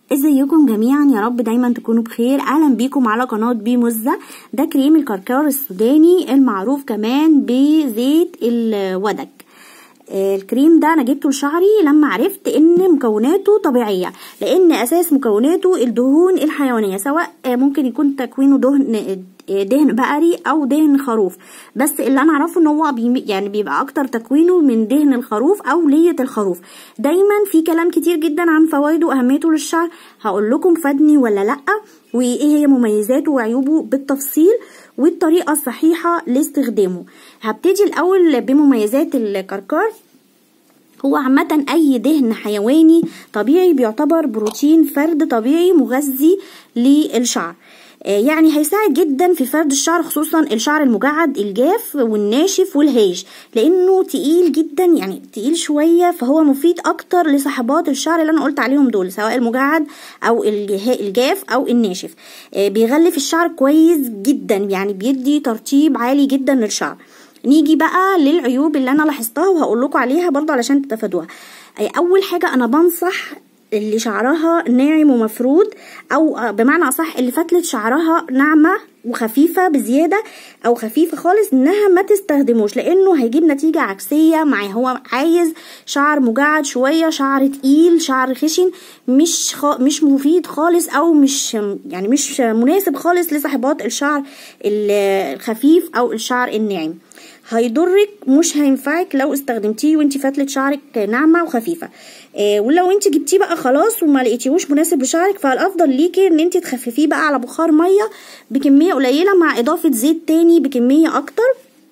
ازيكم جميعا يا رب دايما تكونوا بخير اهلا بيكم على قناه بي مزه ده كريم الكركار السوداني المعروف كمان بزيت الودك الكريم ده انا جبته لشعري لما عرفت ان مكوناته طبيعيه لان اساس مكوناته الدهون الحيوانيه سواء ممكن يكون تكوينه دهن دهن بقري او دهن خروف بس اللي انا اعرفه ان هو بي يعني بيبقى اكتر تكوينه من دهن الخروف او ليه الخروف دايما في كلام كتير جدا عن فوائده واهميته للشعر هقول لكم فادني ولا لا وايه هي مميزاته وعيوبه بالتفصيل والطريقه الصحيحه لاستخدامه هبتدي الاول بمميزات الكركار هو عامة أي دهن حيواني طبيعي بيعتبر بروتين فرد طبيعي مغذي للشعر يعني هيساعد جدا في فرد الشعر خصوصا الشعر المجعد الجاف والناشف والهيج لانه تقيل جدا يعني تقيل شويه فهو مفيد اكتر لصحبات الشعر اللي انا قلت عليهم دول سواء المجعد او الجاف او الناشف بيغلف الشعر كويس جدا يعني بيدي ترطيب عالي جدا للشعر نيجي بقى للعيوب اللي انا لاحظتها وهقول لكم عليها برضو علشان تتفادوها اول حاجه انا بنصح اللي شعرها ناعم ومفرود او بمعنى اصح اللي فتله شعرها ناعمه وخفيفه بزياده او خفيفه خالص انها ما تستخدموش لانه هيجيب نتيجه عكسيه معاه هو عايز شعر مجعد شويه شعر تقيل شعر خشن مش خ... مش مفيد خالص او مش يعني مش مناسب خالص لصاحبات الشعر الخفيف او الشعر الناعم هيضرك مش هينفعك لو استخدمتيه وانت فتله شعرك ناعمه وخفيفه إيه ولو انت جبتيه بقى خلاص وما لقيتيهوش مناسب لشعرك فالافضل ليكي ان انت تخففيه بقى على بخار ميه بكميه قليله مع اضافه زيت تاني بكميه اكتر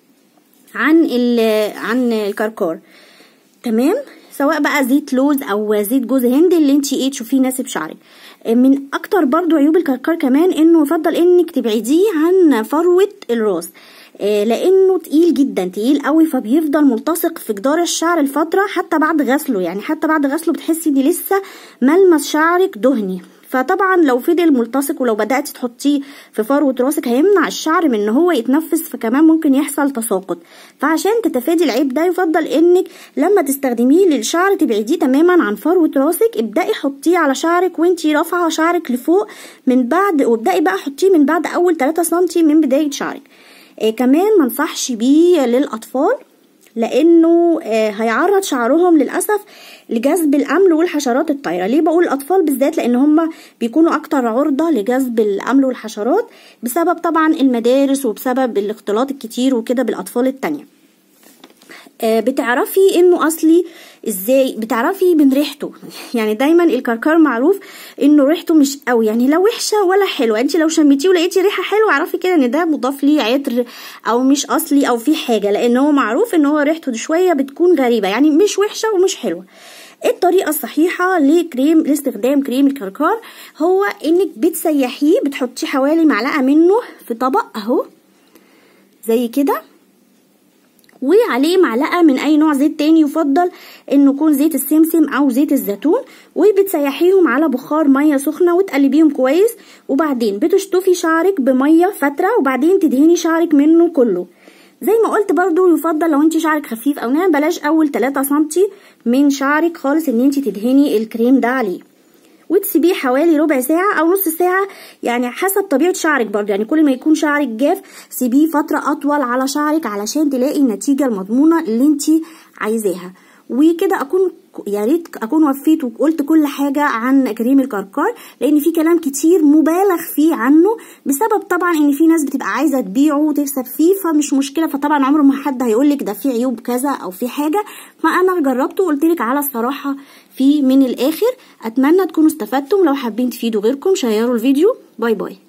عن عن الكركار تمام سواء بقى زيت لوز او زيت جوز هند اللي انت ايه تشوفيه يناسب شعرك من اكتر برضو عيوب الكركار كمان انه يفضل انك تبعديه عن فروه الراس لانه تقيل جدا تقيل قوي فبيفضل ملتصق في جدار الشعر الفتره حتى بعد غسله يعني حتى بعد غسله بتحسي ان لسه ملمس شعرك دهني فطبعا لو فضل ملتصق ولو بدأتي تحطيه في فروة راسك هيمنع الشعر من ان هو يتنفس فكمان ممكن يحصل تساقط فعشان تتفادي العيب ده يفضل انك لما تستخدميه للشعر تبعديه تماما عن فروة راسك ابدأي حطيه على شعرك وانتي رافعة شعرك لفوق من بعد وابدأي بقى حطيه من بعد اول 3 سنتي من بداية شعرك آه كمان منصحش بيه للاطفال لانه آه هيعرض شعرهم للاسف لجذب الامل والحشرات الطايره ليه بقول الاطفال بالذات لان هم بيكونوا اكتر عرضه لجذب الامل والحشرات بسبب طبعا المدارس وبسبب الاختلاط الكتير وكده بالاطفال التانية آه بتعرفي انه اصلي ازاي بتعرفي من ريحته يعني دايما الكركر معروف انه ريحته مش قوي يعني لا وحشه ولا حلوه انت لو شميتيه ولقيتي ريحه حلوه اعرفي كده ان ده مضاف ليه عطر او مش اصلي او في حاجه لان هو معروف ان هو ريحته شويه بتكون غريبه يعني مش وحشه ومش حلوه الطريقة الصحيحة لكريم لاستخدام كريم الكركار هو انك بتسيحيه بتحطيه حوالي معلقة منه في طبق اهو زي كده وعليه معلقة من أي نوع زيت تاني يفضل إنه يكون زيت السمسم أو زيت الزيتون وبتسيحيهم على بخار مية سخنة وتقلبيهم كويس وبعدين بتشطفي شعرك بمية فترة وبعدين تدهني شعرك منه كله زي ما قلت برضو يفضل لو انت شعرك خفيف او ناعم بلاش اول 3 سنتي من شعرك خالص ان انت تدهني الكريم ده عليه وتسيبيه حوالي ربع ساعة أو نص ساعة يعني حسب طبيعة شعرك برضه يعني كل ما يكون شعرك جاف سيبيه فترة أطول على شعرك علشان تلاقي النتيجة المضمونة اللي انت عايزاها وكده أكون يا ريت اكون وفيت وقلت كل حاجه عن كريم الكركار لان في كلام كتير مبالغ فيه عنه بسبب طبعا ان في ناس بتبقى عايزه تبيعه وتكسب فيه فمش مشكله فطبعا عمره ما حد هيقولك ده فيه عيوب كذا او في حاجه فانا جربته وقلت لك على الصراحه فيه من الاخر اتمنى تكونوا استفدتم لو حابين تفيدوا غيركم شيروا الفيديو باي باي